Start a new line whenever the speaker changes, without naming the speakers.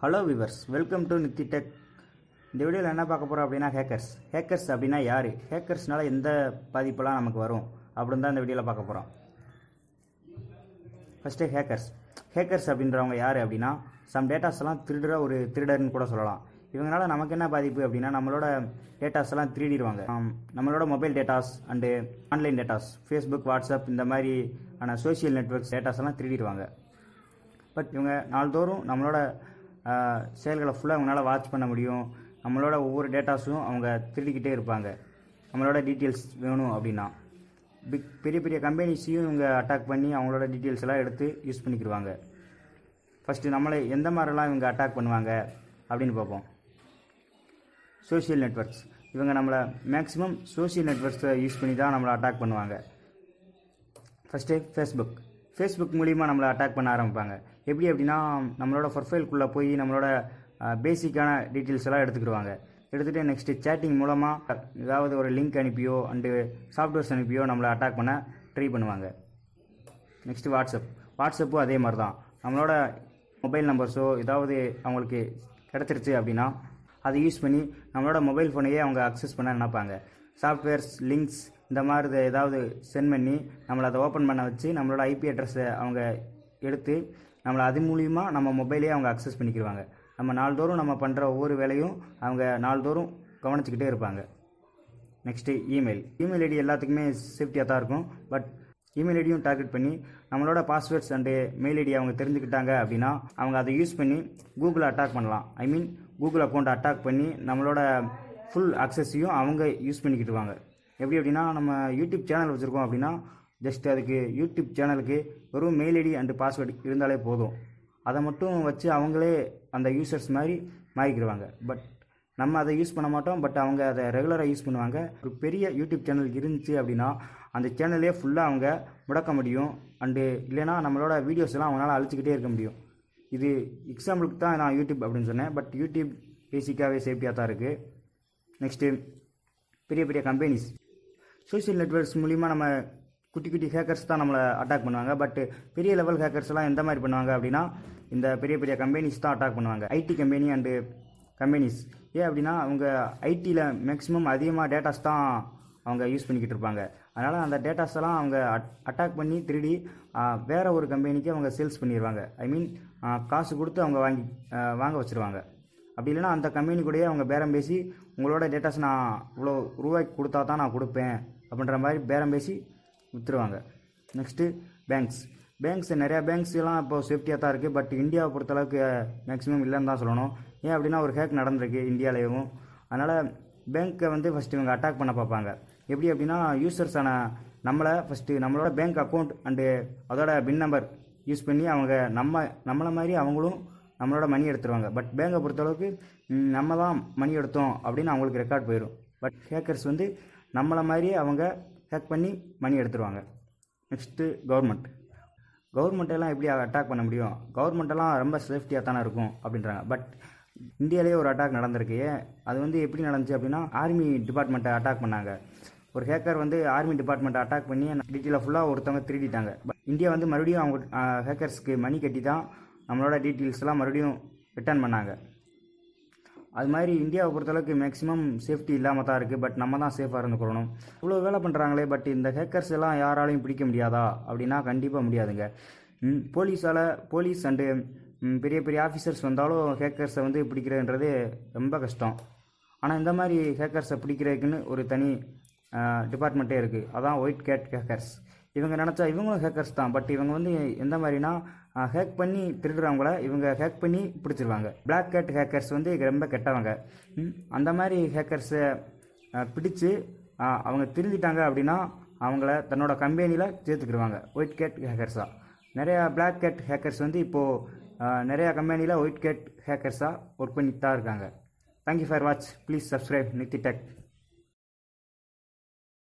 hello viewers welcome to Nithi tech இந்த வீடியோவில் என்ன பார்க்க போகிறோம் அப்படின்னா ஹேக்கர்ஸ் ஹேக்கர்ஸ் அப்படின்னா யார் ஹேக்கர்ஸ்னால எந்த பாதிப்பெல்லாம் நமக்கு வரும் அப்படின்னு தான் இந்த வீடியோவில் பார்க்க போகிறோம் ஃபஸ்ட்டு ஹேக்கர்ஸ் ஹேக்கர்ஸ் அப்படின்றவங்க யார் அப்படின்னா சம் டேட்டாஸ் எல்லாம் திருடுற ஒரு திருடர்னு கூட சொல்லலாம் இவங்களால நமக்கு என்ன பாதிப்பு அப்படின்னா நம்மளோட டேட்டாஸ் எல்லாம் திருடிடுவாங்க ஆம், நம்மளோட mobile datas and online datas Facebook WhatsApp இந்த மாதிரி ஆன சோஷியல் நெட்ஒர்க்ஸ் டேட்டாஸ் எல்லாம் திருடிடுவாங்க பட் இவங்க நாள்தோறும் நம்மளோட ஆஹ், செயல்களை ஃபுல்லாக அவங்களால வாட்ச் பண்ண முடியும் நம்மளோட ஒவ்வொரு டேட்டாஸும் அவங்க திருடிக்கிட்டே இருப்பாங்க நம்மளோட டீட்டெயில்ஸ் வேணும் அப்படின்னா பிக் பெரிய பெரிய கம்பெனிஸையும் இவங்க அட்டாக் பண்ணி அவங்களோட டீட்டெயில்ஸ் எல்லாம் எடுத்து யூஸ் பண்ணிக்கிடுவாங்க ஃபஸ்ட்டு நம்மளை எந்த மாதிரிலாம் இவங்க அட்டாக் பண்ணுவாங்க அப்படின்னு பார்ப்போம் சோஷியல் நெட்வொர்க்ஸ் இவங்க நம்மளை மேக்ஸிமம் சோஷியல் நெட்வொர்க்ஸை யூஸ் பண்ணி தான் நம்மளை அட்டாக் பண்ணுவாங்க ஃபஸ்ட்டு ஃபேஸ்புக் ஃபேஸ்புக் மூலிமா நம்மளை அட்டாக் பண்ண ஆரம்பிப்பாங்க எப்படி அப்படின்னா நம்மளோட ப்ரொஃபைல்குள்ளே போய் நம்மளோட பேசிக்கான டீட்டெயில்ஸ் எல்லாம் எடுத்துக்கிடுவாங்க எடுத்துகிட்டு நெக்ஸ்ட்டு சேட்டிங் மூலமாக ஏதாவது ஒரு லிங்க் அனுப்பியோ அண்டு சாஃப்ட்வேர்ஸ் அனுப்பியோ நம்மளை அட்டாக் பண்ண ட்ரை பண்ணுவாங்க நெக்ஸ்ட்டு வாட்ஸ்அப் வாட்ஸ்அப்பும் அதே மாதிரி தான் நம்மளோட மொபைல் நம்பர்ஸோ ஏதாவது அவங்களுக்கு கிடச்சிருச்சு அப்படின்னா அதை யூஸ் பண்ணி நம்மளோட மொபைல் ஃபோனையே அவங்க அக்சஸ் பண்ண நினைப்பாங்க சாஃப்ட்வேர்ஸ் லிங்க்ஸ் இந்த மாதிரி ஏதாவது சென்ட் பண்ணி நம்மளை அதை ஓப்பன் பண்ண வச்சு நம்மளோட ஐபி அட்ரஸை அவங்க எடுத்து நம்மளை அது மூலிமா நம்ம மொபைலே அவங்க அக்சஸ் பண்ணிக்கிடுவாங்க நம்ம நாள்தோறும் நம்ம பண்ணுற ஒவ்வொரு வேலையும் அவங்க நாள்தோறும் கவனிச்சுக்கிட்டே இருப்பாங்க நெக்ஸ்ட்டு இமெயில் இமெயில் ஐடி எல்லாத்துக்குமே சேஃப்டியாக தான் இருக்கும் பட் இமெயில் ஐடியும் டார்கெட் பண்ணி நம்மளோட பாஸ்வேர்ட்ஸ் அண்டு மெயில் ஐடி அவங்க தெரிஞ்சுக்கிட்டாங்க அப்படின்னா அவங்க அதை யூஸ் பண்ணி கூகுளை அட்டாக் பண்ணலாம் ஐ மீன் கூகுள் அக்கௌண்ட்டை அட்டாக் பண்ணி நம்மளோட ஃபுல் அக்சஸையும் அவங்க யூஸ் பண்ணிக்கிட்டுருவாங்க எப்படி அப்படின்னா நம்ம யூடியூப் சேனல் வச்சுருக்கோம் அப்படின்னா ஜஸ்ட் அதுக்கு யூடியூப் சேனலுக்கு வெறும் மெயில் ஐடி அண்டு பாஸ்வேர்டு இருந்தாலே போதும் அதை மட்டும் வச்சு அவங்களே அந்த யூசர்ஸ் மாதிரி மாறிக்கிடுவாங்க பட் நம்ம அதை யூஸ் பண்ண மாட்டோம் பட் அவங்க அதை ரெகுலராக யூஸ் பண்ணுவாங்க ஒரு பெரிய யூடியூப் சேனல் இருந்துச்சு அப்படின்னா அந்த சேனலே ஃபுல்லாக அவங்க முடக்க முடியும் அண்டு இல்லைன்னா நம்மளோட வீடியோஸ் எல்லாம் அவங்களால அழிச்சிக்கிட்டே இருக்க முடியும் இது எக்ஸாம்பிளுக்கு தான் நான் யூடியூப் அப்படின்னு சொன்னேன் பட் யூடியூப் பேசிக்காகவே சேஃப்டியாக தான் இருக்குது நெக்ஸ்ட்டு பெரிய பெரிய கம்பெனிஸ் சோஷியல் நெட்ஒர்க்ஸ் மூலிமா நம்ம குட்டி குட்டி ஹேக்கர்ஸ் தான் நம்மளை அட்டாக் பண்ணுவாங்க பட் பெரிய லெவல் ஹேக்கர்ஸ் எல்லாம் எந்த மாதிரி பண்ணுவாங்க அப்படின்னா இந்த பெரிய பெரிய கம்பெனிஸ் தான் அட்டாக் பண்ணுவாங்க ஐடி கம்பெனி அண்டு கம்பெனிஸ் ஏன் அப்படின்னா அவங்க ஐடியில் மேக்ஸிமம் அதிகமாக டேட்டாஸ் தான் அவங்க யூஸ் பண்ணிக்கிட்டு இருப்பாங்க அதனால் அந்த டேட்டாஸ் எல்லாம் அவங்க அட்டாக் பண்ணி திருடி ஆ, வேற ஒரு கம்பெனிக்கு அவங்க சேல்ஸ் பண்ணிடுவாங்க ஐ மீன் காசு கொடுத்து அவங்க வாங்கி ஆ, வாங்க வச்சிருவாங்க அப்படி இல்லைன்னா அந்த கம்பெனி கூடயே அவங்க பேரம் பேசி உங்களோட டேட்டாஸ் நான் இவ்வளோ ரூபாய்க்கு கொடுத்தா தான் நான் கொடுப்பேன் அப்படின்ற மாதிரி பேரம் பேசி விற்றுருவாங்க நெக்ஸ்ட்டு பேங்க்ஸ் பேங்க்ஸ் நிறையா பேங்க்ஸ் எல்லாம் இப்போ சேஃப்டியாக தான் இருக்குது பட் இந்தியாவை பொறுத்தளவுக்கு மேக்ஸிமம் இல்லைன்னு தான் சொல்லணும் ஏன் அப்படின்னா ஒரு ஹேக் நடந்திருக்கு இந்தியாவிலேயும் அதனால் பேங்க்கை வந்து ஃபஸ்ட்டு இவங்க அட்டாக் பண்ண பார்ப்பாங்க எப்படி அப்படின்னா யூசர்ஸான நம்மளை ஃபஸ்ட்டு நம்மளோட பேங்க் அக்கௌண்ட் அண்டு அதோட பின் நம்பர் யூஸ் பண்ணி அவங்க நம்ம நம்மளை மாதிரி அவங்களும் நம்மளோட மணி எடுத்துருவாங்க பட் பேங்கை பொறுத்தளவுக்கு ம், நம்ம தான் மணி எடுத்தோம் அப்படின்னு அவங்களுக்கு ரெக்கார்ட் போயிடும் பட் ஹேக்கர்ஸ் வந்து நம்மளை மாதிரியே அவங்க ஹேக் பண்ணி மணி எடுத்துருவாங்க நெக்ஸ்ட்டு கவர்மெண்ட் கவர்மெண்ட்டெல்லாம் எப்படி அட்டாக் பண்ண முடியும் கவர்மெண்ட்டெல்லாம் ரொம்ப சேஃப்டியாக தானே இருக்கும் அப்படின்றாங்க பட் இந்தியாவிலேயே ஒரு அட்டாக் நடந்திருக்கு அது வந்து எப்படி நடந்துச்சு அப்படின்னா ஆர்மி டிபார்ட்மெண்ட்டை அட்டாக் பண்ணாங்க ஒரு ஹேக்கர் வந்து ஆர்மி டிபார்ட்மெண்ட்டை அட்டாக் பண்ணி டீட்டெயிலை ஃபுல்லாக ஒருத்தவங்க திருடிட்டாங்க பட் இந்தியா வந்து மறுபடியும் அவங்க ஹேக்கர்ஸ்க்கு மணி கட்டி தான் நம்மளோட டீட்டெயில்ஸ் எல்லாம் மறுபடியும் ரிட்டர்ன் பண்ணாங்க அது மாதிரி இந்தியாவை பொறுத்தளவுக்கு மேக்ஸிமம் சேஃப்டி இல்லாமல் தான் இருக்குது பட் நம்ம தான் சேஃபாக இருந்துக்கணும் இவ்வளோ வேலை பண்ணுறாங்களே பட் இந்த ஹேக்கர்ஸ் எல்லாம் யாராலையும் பிடிக்க முடியாதா அப்படின்னா கண்டிப்பாக முடியாதுங்க ம், போலீஸால் போலீஸ் அண்டு ம், பெரிய பெரிய ஆஃபீஸர்ஸ் வந்தாலும் ஹேக்கர்ஸை வந்து பிடிக்கிறதுன்றது ரொம்ப கஷ்டம் ஆனால் இந்த மாதிரி ஹேக்கர்ஸை பிடிக்கிறதுக்குன்னு ஒரு தனி டிபார்ட்மெண்ட்டே இருக்குது அதான் ஒயிட் கேட் ஹேக்கர்ஸ் இவங்க நினச்சா இவங்களும் ஹேக்கர்ஸ் தான் பட் இவங்க வந்து எந்த மாதிரினா ஹேக் பண்ணி திருடுறவங்கள இவங்க ஹேக் பண்ணி பிடிச்சிருவாங்க Black கேட் ஹேக்கர்ஸ் வந்து ரொம்ப கெட்டவங்க ம், அந்த மாதிரி ஹேக்கர்ஸை பிடிச்சு ஆஹ், அவங்க திருந்திட்டாங்க அப்படின்னா அவங்கள தன்னோட கம்பெனியில் சேர்த்துக்கிடுவாங்க ஒயிட் கேட் ஹேக்கர்ஸாக நிறையா Black கேட் ஹேக்கர்ஸ் வந்து இப்போது நிறையா கம்பெனியில் ஒயிட் கேட் ஹேக்கர்ஸாக ஒர்க் பண்ணிட்டு தான் இருக்காங்க thank you for watch please subscribe Nithi tech